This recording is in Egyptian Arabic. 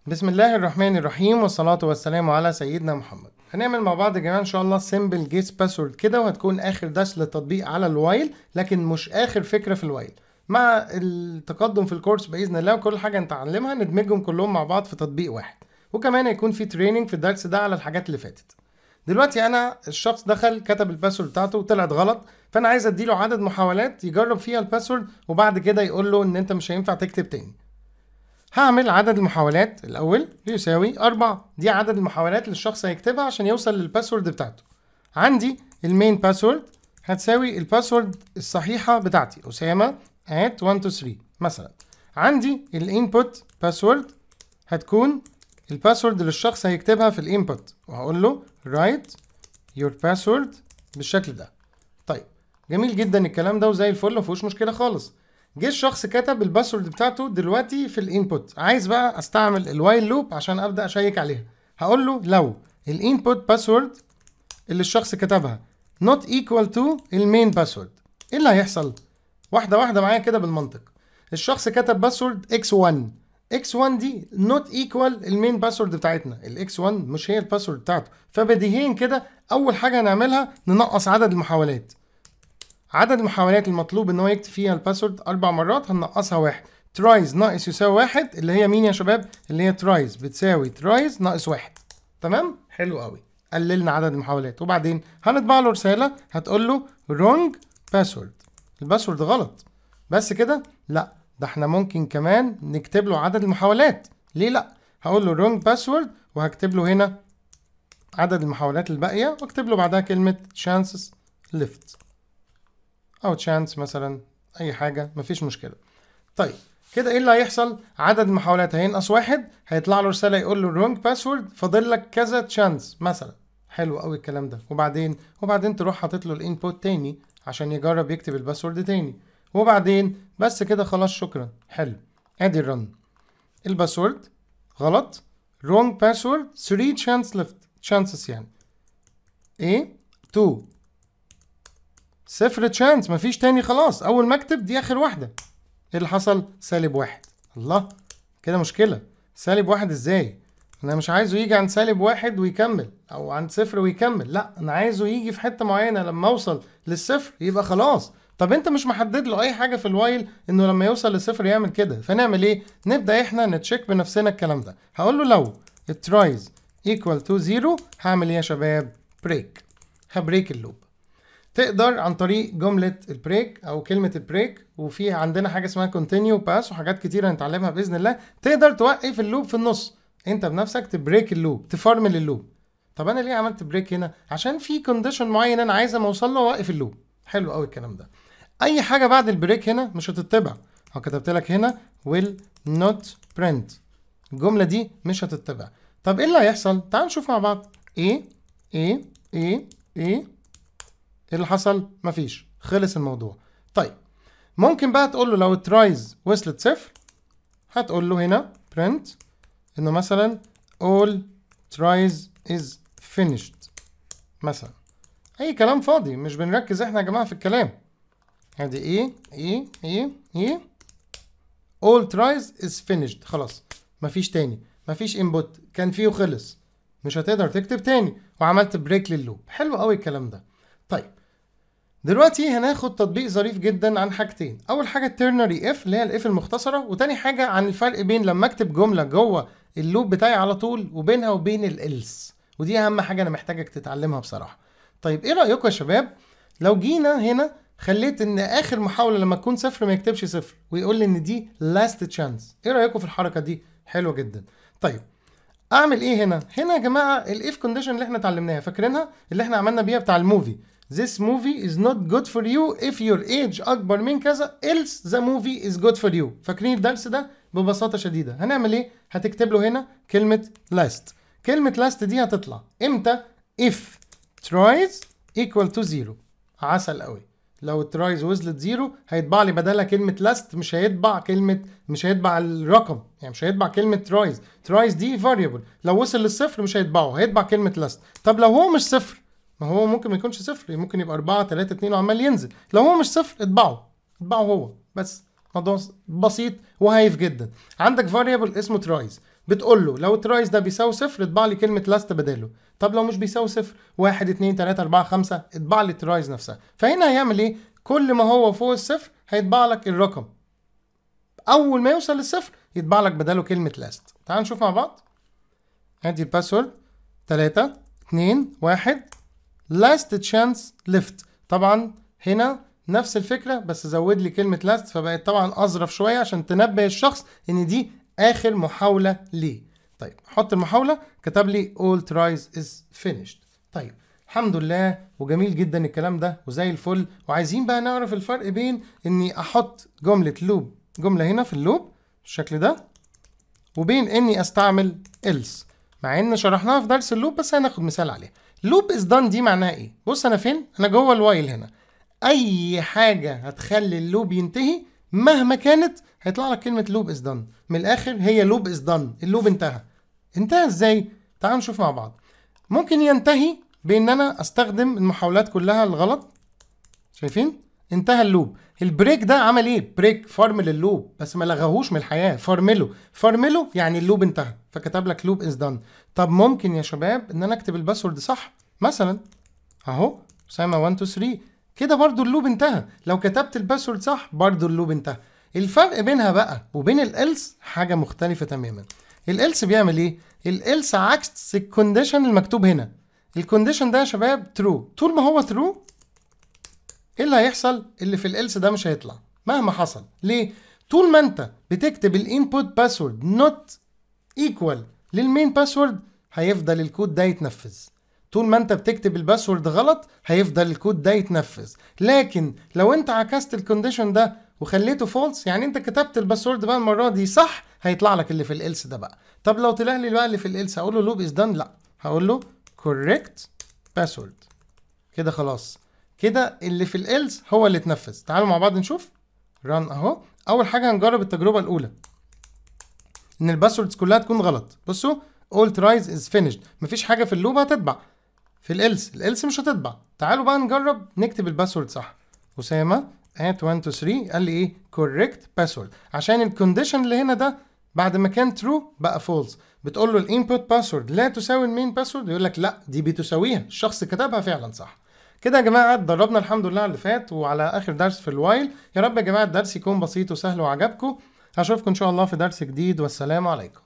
بسم الله الرحمن الرحيم والصلاة والسلام على سيدنا محمد هنعمل مع بعض يا جماعة إن شاء الله سيمبل جيس باسورد كده وهتكون آخر درس للتطبيق على الوايل لكن مش آخر فكرة في الوايل مع التقدم في الكورس بإذن الله وكل حاجة نتعلمها ندمجهم كلهم مع بعض في تطبيق واحد وكمان هيكون في تريننج في الدرس ده على الحاجات اللي فاتت دلوقتي انا الشخص دخل كتب الباسورد بتاعته وطلعت غلط فانا عايز اديله عدد محاولات يجرب فيها الباسورد وبعد كده يقول له ان انت مش هينفع تكتب تاني هعمل عدد المحاولات الاول يساوي أربعة دي عدد المحاولات اللي الشخص هيكتبها عشان يوصل للباسورد بتاعته عندي المين باسورد هتساوي الباسورد الصحيحة بتاعتي أسامة at 1 2 3 مثلا عندي الانبوت باسورد هتكون الباسورد اللي الشخص هيكتبها في الانبوت وهقول له write your password بالشكل ده طيب جميل جدا الكلام ده وزي الفل مفيهوش مشكله خالص جه الشخص كتب الباسورد بتاعته دلوقتي في الانبوت عايز بقى استعمل الوايل لوب عشان ابدا اشيك عليها هقول له لو الانبوت باسورد اللي الشخص كتبها not equal to المين باسورد ايه اللي هيحصل واحده واحده معايا كده بالمنطق الشخص كتب باسورد x1 x1 دي not equal المين باسورد بتاعتنا ال x1 مش هي الباسورد بتاعته فبديهيا كده اول حاجه هنعملها ننقص عدد المحاولات عدد المحاولات المطلوب ان هو يكتب فيها الباسورد اربع مرات هننقصها واحد ترايز ناقص يساوي واحد اللي هي مين يا شباب اللي هي ترايز بتساوي ترايز ناقص واحد تمام حلو قوي قللنا عدد المحاولات وبعدين هنطبع له رساله هتقول له wrong password الباسورد غلط بس كده لا ده احنا ممكن كمان نكتب له عدد المحاولات ليه لا هقول له wrong password وهكتب له هنا عدد المحاولات الباقيه واكتب له بعدها كلمه chances left او تشانس مثلا اي حاجه مفيش مشكله طيب كده ايه اللي هيحصل عدد المحاولات هينقص واحد هيطلع له رساله يقول له رونج باسورد فاضل لك كذا تشانس مثلا حلو قوي الكلام ده وبعدين وبعدين تروح حاطط له الانبوت تاني عشان يجرب يكتب الباسورد تاني وبعدين بس كده خلاص شكرا حلو ادي الرن الباسورد غلط wrong password 3 chance left chances يعني ايه 2 صفر تشانس مفيش تاني خلاص اول ما اكتب دي اخر واحده ايه اللي حصل سالب واحد الله كده مشكله سالب واحد ازاي انا مش عايزه يجي عند سالب واحد ويكمل او عند صفر ويكمل لا انا عايزه يجي في حته معينه لما اوصل للصفر يبقى خلاص طب انت مش محدد له اي حاجه في الوايل انه لما يوصل للصفر يعمل كده فنعمل ايه نبدا احنا نتشيك بنفسنا الكلام ده هقول له لو الترايز equal to zero هعمل ايه يا شباب بريك هبريك اللوب تقدر عن طريق جملة البريك أو كلمة البريك وفي عندنا حاجة اسمها كونتينيو باس وحاجات كتيرة هنتعلمها بإذن الله تقدر توقف اللوب في النص أنت بنفسك تبريك اللوب تفرمل اللوب طب أنا ليه عملت بريك هنا؟ عشان في كونديشن معين أنا عايز أما أوصل له أوقف اللوب حلو قوي الكلام ده أي حاجة بعد البريك هنا مش هتتبع أو كتبت لك هنا will not print الجملة دي مش هتتبع طب إيه اللي هيحصل؟ تعال نشوف مع بعض إيه إيه إيه إيه ايه اللي حصل؟ مفيش خلص الموضوع طيب ممكن بقى تقول له لو الترايز وصلت صفر هتقول له هنا print انه مثلا all tries is finished مثلا اي كلام فاضي مش بنركز احنا يا جماعه في الكلام ادي ايه ايه ايه ايه all tries is finished خلاص مفيش تاني مفيش input كان فيه وخلص مش هتقدر تكتب تاني وعملت بريك لللوب حلو قوي الكلام ده طيب دلوقتي هناخد تطبيق ظريف جدا عن حاجتين اول حاجه الترنري اف اللي هي الاف المختصره وتاني حاجه عن الفرق بين لما اكتب جمله جوه اللوب بتاعي على طول وبينها وبين الالس ودي اهم حاجه انا محتاجك تتعلمها بصراحه طيب ايه رايكم يا شباب لو جينا هنا خليت ان اخر محاوله لما تكون صفر ما يكتبش صفر ويقول لي ان دي لاست تشانس ايه رايكم في الحركه دي حلوه جدا طيب اعمل ايه هنا هنا يا جماعه الاف كونديشن اللي احنا اتعلمناها فاكرينها اللي احنا عملنا بيها بتاع الموفي This movie is not good for you if your age أكبر من كذا else the movie is good for you فاكرين الدرس ده ببساطة شديدة هنعمل إيه؟ هتكتب له هنا كلمة last كلمة last دي هتطلع إمتى؟ if tries equal to zero عسل قوي لو الترايز وصلت زيرو هيطبع لي بدلها كلمة لاست مش هيطبع كلمة مش هيطبع الرقم يعني مش هيطبع كلمة ترايز ترايز دي فاريبل لو وصل للصفر مش هيطبعه هيطبع كلمة لاست طب لو هو مش صفر ما هو ممكن ما يكونش صفر ممكن يبقى 4 3 2 وعمال ينزل لو هو مش صفر اطبعه اطبعه هو بس موضوع بسيط وهايف جدا عندك فاريبل اسمه ترايز بتقول له لو الترايز ده بيساوي صفر اطبع لي كلمه لاست بداله طب لو مش بيساوي صفر واحد اتنين تلاته اربعه خمسه اطبع لي الترايز نفسها فهنا هيعمل ايه كل ما هو فوق الصفر هيطبع لك الرقم اول ما يوصل للصفر يطبع لك بداله كلمه لاست تعال نشوف مع بعض ادي الباسورد 3 2 1 لاست تشانس ليفت طبعا هنا نفس الفكره بس زود لي كلمه لاست فبقت طبعا اظرف شويه عشان تنبه الشخص ان دي اخر محاوله ليه طيب حط المحاوله كتب لي all tries is finished طيب الحمد لله وجميل جدا الكلام ده وزي الفل وعايزين بقى نعرف الفرق بين اني احط جمله لوب جمله هنا في اللوب بالشكل ده وبين اني استعمل else مع ان شرحناها في درس اللوب بس هناخد مثال عليها لوب از دان دي معناها ايه بص انا فين انا جوه الوايل هنا اي حاجه هتخلي اللوب ينتهي مهما كانت هيطلع لك كلمه لوب از دان من الاخر هي لوب از دان اللوب انتهى انتهى ازاي تعالوا نشوف مع بعض ممكن ينتهي بان انا استخدم المحاولات كلها الغلط شايفين انتهى اللوب البريك ده عمل ايه بريك فرمل اللوب بس ما لغاهوش من الحياه فرمله فرمله يعني اللوب انتهى فكتب لك لوب از دان طب ممكن يا شباب ان انا اكتب الباسورد صح مثلا اهو اسامه 1 2 3 كده برضو اللوب انتهى لو كتبت الباسورد صح برضو اللوب انتهى الفرق بينها بقى وبين الالس حاجه مختلفه تماما الالس بيعمل ايه الالس عكس الكونديشن المكتوب هنا الكونديشن ده يا شباب ترو طول ما هو ترو ايه اللي هيحصل اللي في الالس ده مش هيطلع مهما حصل ليه طول ما انت بتكتب الانبوت باسورد نوت ايكوال للمين باسورد هيفضل الكود ده يتنفذ طول ما انت بتكتب الباسورد غلط هيفضل الكود ده يتنفذ لكن لو انت عكست الكونديشن ده وخليته فولس يعني انت كتبت الباسورد بقى المره دي صح هيطلع لك اللي في الالس ده بقى طب لو طلع لي بقى اللي في الالس هقول له لوب از دان لا هقول له correct password كده خلاص كده اللي في الالس هو اللي اتنفذ تعالوا مع بعض نشوف ران اهو اول حاجه هنجرب التجربه الاولى ان الباسوردز كلها تكون غلط بصوا all tries is finished مفيش حاجه في اللوب هتطبع في الالس الالس مش هتطبع تعالوا بقى نجرب نكتب الباسورد صح اسامه at 1 2 3 قال لي ايه correct password عشان الكونديشن اللي هنا ده بعد ما كان true بقى false بتقول له الانبوت باسورد لا تساوي المين باسورد يقول لك لا دي بتساويها الشخص كتبها فعلا صح كده يا جماعه اتدربنا الحمد لله على اللي فات وعلى اخر درس في الوايل يا رب يا جماعه الدرس يكون بسيط وسهل وعجبكم اشوفكم ان شاء الله في درس جديد والسلام عليكم